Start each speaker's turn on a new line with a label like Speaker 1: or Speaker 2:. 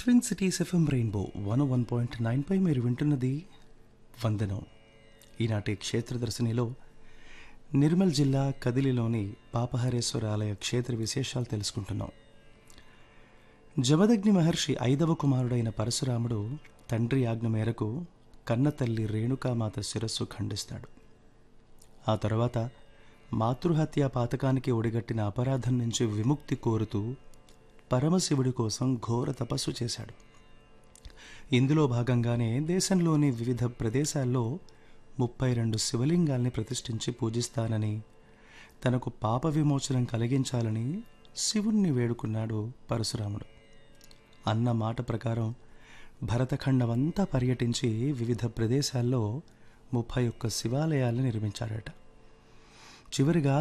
Speaker 1: twin cities FM Rainbow one one point nine పై మీరు వింటున్నది వందనం ఈనాటి క్షేత్రదర్శినిలో నిర్మల్ జిల్లా కదిలిలోని పాపహరేశ్వర ఆలయ క్షేత్ర విశేషాలు తెలుసుకుంటున్నాం జమదగ్ని మహర్షి ఐదవ కుమారుడైన పరశురాముడు తండ్రి ఆజ్ఞ మేరకు కన్నతల్లి రేణుకామాత శిరస్సు ఖండిస్తాడు ఆ తర్వాత మాతృహత్య పాతకానికి ఒడిగట్టిన అపరాధం నుంచి విముక్తి కోరుతూ పరమశివుడి కోసం ఘోర తపస్సు చేశాడు ఇందులో భాగంగానే దేశంలోని వివిధ ప్రదేశాల్లో ముప్పై రెండు శివలింగాల్ని ప్రతిష్ఠించి పూజిస్తానని తనకు పాప విమోచనం కలిగించాలని శివుణ్ణి వేడుకున్నాడు పరశురాముడు అన్న మాట ప్రకారం భరతఖండమంతా పర్యటించి వివిధ ప్రదేశాల్లో ముప్పై ఒక్క శివాలయాల్ని నిర్మించాడట చివరిగా